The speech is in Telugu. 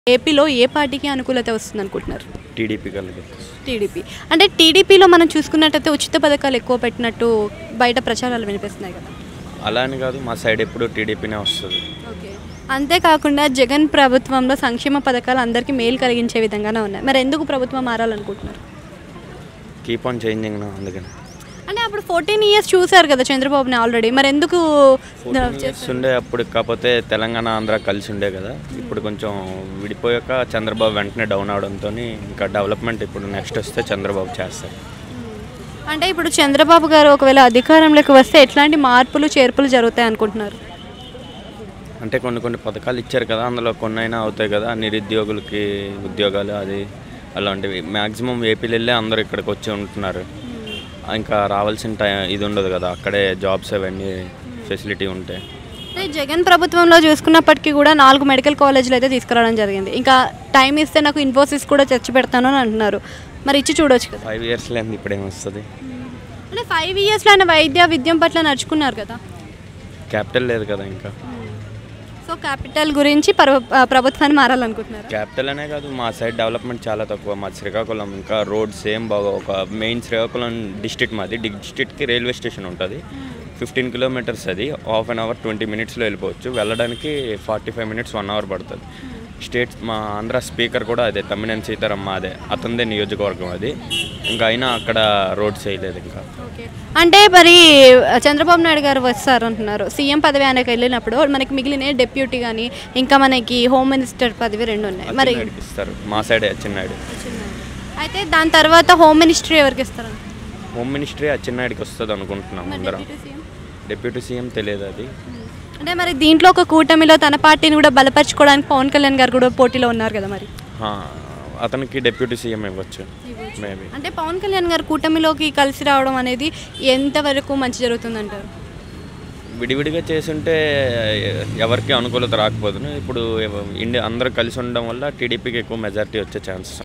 ఏపీలో ఏ పార్టీకి అనుకూలత వస్తుంది అనుకుంటున్నారు టీడీపీ కలిగి టీడీపీ అంటే టీడీపీలో మనం చూసుకున్నట్టయితే ఉచిత పథకాలు ఎక్కువ పెట్టినట్టు బయట ప్రచారాలు వినిపిస్తున్నాయి కదా అలా అని కాదు మా సైడ్ ఎప్పుడు టీడీపీనే వస్తుంది ఓకే అంతేకాకుండా జగన్ ప్రభుత్వంలో సంక్షేమ పథకాలు అందరికీ మేలు కలిగించే విధంగానే ఉన్నాయి మరి ఎందుకు ప్రభుత్వం మారాలనుకుంటున్నారు కీప్ ఆన్ చేంజింగ్ నా అందుకని అంటే అప్పుడు ఫోర్టీన్ ఇయర్స్ చూశారు కదా చంద్రబాబుని ఆల్రెడీ మరి ఎందుకు ఇయర్స్ ఉండే అప్పుడు కాకపోతే తెలంగాణ ఆంధ్ర కలిసి ఉండే కదా ఇప్పుడు కొంచెం విడిపోయాక చంద్రబాబు వెంటనే డౌన్ అవడంతో ఇంకా డెవలప్మెంట్ ఇప్పుడు నెక్స్ట్ వస్తే చంద్రబాబు చేస్తారు అంటే ఇప్పుడు చంద్రబాబు గారు ఒకవేళ అధికారంలోకి వస్తే ఎట్లాంటి మార్పులు చేర్పులు జరుగుతాయి అనుకుంటున్నారు అంటే కొన్ని కొన్ని పథకాలు ఇచ్చారు కదా అందులో కొన్ని అయినా అవుతాయి కదా నిరుద్యోగులకి ఉద్యోగాలు అది అలాంటివి మ్యాక్సిమం ఏపీలో వెళ్ళి అందరూ ఇక్కడికి వచ్చి ఉంటున్నారు ఇంకా రావాల్సిన టైం ఇది ఉండదు కదా అక్కడే జాబ్స్ అవన్నీ ఫెసిలిటీ ఉంటాయి అంటే జగన్ ప్రభుత్వంలో చూసుకున్నప్పటికీ కూడా నాలుగు మెడికల్ కాలేజీలు అయితే తీసుకురావడం జరిగింది ఇంకా టైం ఇస్తే నాకు ఇన్ఫోసిస్ కూడా తెచ్చి పెడతాను అని అంటున్నారు మరి ఇచ్చి చూడొచ్చు కదా ఫైవ్ ఇయర్స్ లేని ఇప్పుడు ఏమొస్తుంది అంటే ఫైవ్ ఇయర్స్లో ఆయన వైద్య విద్యం పట్ల నడుచుకున్నారు కదా క్యాపిటల్ లేదు కదా ఇంకా సో క్యాపిటల్ గురించి పర్వ- ఆ, ప్రభుత్వాన్ని మారాలనుకుంటున్నారు క్యాపిటల్ అనే కాదు మా సైడ్ డెవలప్మెంట్ చాలా తక్కువ మా శ్రీకాకుళం ఇంకా రోడ్స్ ఏం బాగా ఒక మెయిన్ శ్రీకాకుళం డిస్ట్రిక్ట్ మాది డిస్ట్రిక్ట్కి రైల్వే స్టేషన్ ఉంటుంది ఫిఫ్టీన్ కిలోమీటర్స్ అది హాఫ్ అన్ అవర్ ట్వంటీ మినిట్స్లో వెళ్ళిపోవచ్చు వెళ్ళడానికి forty five minutes one hour పడుతుంది స్టేట్ మా ఆంధ్ర స్పీకర్ కూడా అదే తమ్మినేని సీతారాం అదే అతందే నియోజకవర్గం అది ఇంకా అయినా అక్కడ రోడ్స్ వేయలేదు ఇంకా ఓకే అంటే మరి చంద్రబాబు నాయుడు గారు వస్తారు అంటున్నారు సీఎం పదవి ఆయనకు వెళ్ళినప్పుడు మనకి మిగిలిన డెప్యూటీ కానీ ఇంకా మనకి హోమ్ మినిస్టర్ పదవి రెండు ఉన్నాయి మరి అచ్చెన్నాయుడికి ఇస్తారు మా సైడే అచ్చెన్నాయుడు అయితే దాని తర్వాత హోమ్ మినిస్ట్రీ ఎవరికి ఇస్తారు హోమ్ మినిస్ట్రీ అచ్చెన్నాయుడికి వస్తుంది అనుకుంటున్నాం అందరం డిప్యూటీ సీఎం తెలియదు అది అంటే మరి దీంట్లో ఒక కూటమిలో తన పార్టీని కూడా బలపరచుకోవడానికి పవన్ కళ్యాణ్ గారు కూడా పోటీలో ఉన్నారు కదా మరి హా, అతనికి డిప్యూటీ సీఎం ఇవ్వచ్చు మేబీ అంటే పవన్ కళ్యాణ్ గారు కూటమిలోకి కలిసి రావడం అనేది ఎంతవరకు మంచి జరుగుతుందంటారు విడివిడిగా చేసుంటే ఎవరికి అనుకూలత రాకపోతుంది ఇప్పుడు ఎవ- ఇండియా అందరూ కలిసి ఉండడం వల్ల టీడీపీకి ఎక్కువ మెజారిటీ వచ్చే ఛాన్సెస్